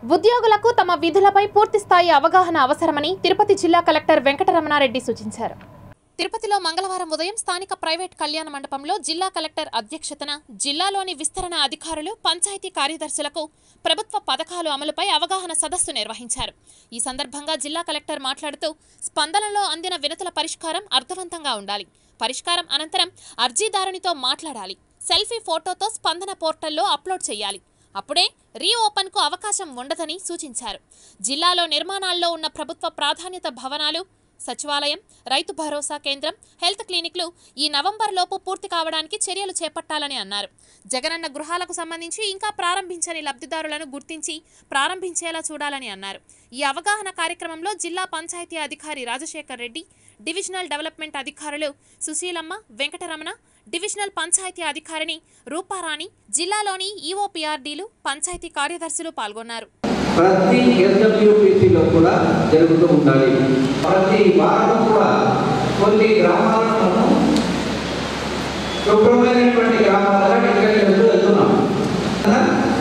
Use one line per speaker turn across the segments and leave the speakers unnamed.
ఉద్యోగులకు తమ విధులపై పూర్తిస్థాయి అవగాహన అవసరమని తిరుపతి జిల్లా కలెక్టర్ వెంకటరమణారెడ్డి సూచించారు తిరుపతిలో మంగళవారం ఉదయం స్థానిక ప్రైవేట్ కళ్యాణ మండపంలో జిల్లా కలెక్టర్ అధ్యక్షతన జిల్లాలోని విస్తరణ అధికారులు పంచాయతీ కార్యదర్శులకు ప్రభుత్వ పథకాలు అమలుపై అవగాహన సదస్సు నిర్వహించారు ఈ సందర్భంగా జిల్లా కలెక్టర్ మాట్లాడుతూ స్పందనలో అందిన వినతుల పరిష్కారం అర్థవంతంగా ఉండాలి పరిష్కారం అనంతరం అర్జీదారునితో మాట్లాడాలి సెల్ఫీ ఫోటోతో స్పందన పోర్టల్లో అప్లోడ్ చేయాలి అప్పుడే రీఓపెన్కు అవకాశం ఉండదని సూచించారు జిల్లాలో నిర్మాణాల్లో ఉన్న ప్రభుత్వ ప్రాధాన్యత భవనాలు సచివాలయం రైతు భరోసా కేంద్రం హెల్త్ క్లినిక్లు ఈ నవంబర్ లోపు పూర్తి కావడానికి చర్యలు చేపట్టాలని అన్నారు జగనన్న గృహాలకు సంబంధించి ఇంకా ప్రారంభించని లబ్ధిదారులను గుర్తించి ప్రారంభించేలా చూడాలని అన్నారు ఈ అవగాహన కార్యక్రమంలో జిల్లా పంచాయతీ అధికారి రాజశేఖర్ రెడ్డి డివిజనల్ డెవలప్మెంట్ అధికారులు సుశీలమ్మ వెంకటరమణ డివిజనల్ పంచాయతీ అధికారిని రూపారాణి జిల్లాలోని ఈఓపీఆర్డీలు పంచాయతీ కార్యదర్శులు పాల్గొన్నారు
ప్రతి ఎస్డబ్ల్యూపీసీలో కూడా జరుగుతూ ఉండాలి ప్రతి వారం కూడా కొన్ని గ్రామాలను శుభ్రమైనటువంటి గ్రామాలుగా డిక్లేర్ చేస్తూ వెళ్తున్నాం కదా?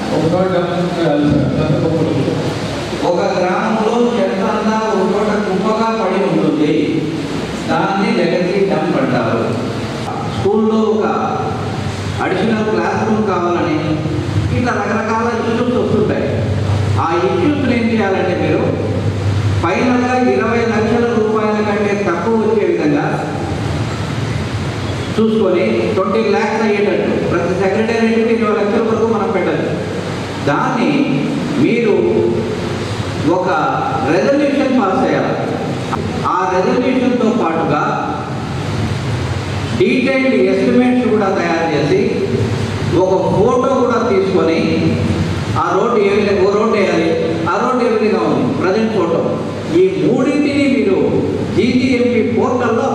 ఒక గ్రామంలో చెత్త అంతా ఒక చోట కుప్పగా పడి ఉంటుంది దాన్ని లెగసీ డంప్ అంటారు స్కూల్లో ఒక అడిషనల్ క్లాస్ రూమ్ కావాలని ఇట్లా రకరకాల ఇష్యూస్ వస్తుంటాయి ఆ ఇష్యూస్ని ఏం చేయాలంటే మీరు ఫైనల్గా ఇరవై లక్షల రూపాయల కంటే తక్కువ వచ్చే విధంగా చూసుకొని ట్వంటీ ల్యాక్స్ అయ్యేటట్టు ప్రతి సెక్రటేరియట్కి ఇరవై లక్షల వరకు మనం పెట్టాలి దాన్ని మీరు ఒక రెజల్యూషన్ పాస్ చేయాలి ఆ రెజల్యూషన్తో పాటుగా డీటెయిల్డ్ ఎస్టిమేట్స్ కూడా తయారు చేసి ఒక ఫోటో కూడా తీసుకొని ఆ రోడ్డు ఏ విధంగా ఓ రోడ్డు వేయాలి ఆ రోడ్డు ఏ విధంగా ఉంది ప్రజెంట్ ఫోటో ఈ మూడింటిని మీరు జీజీఎంపీ పోర్టల్లో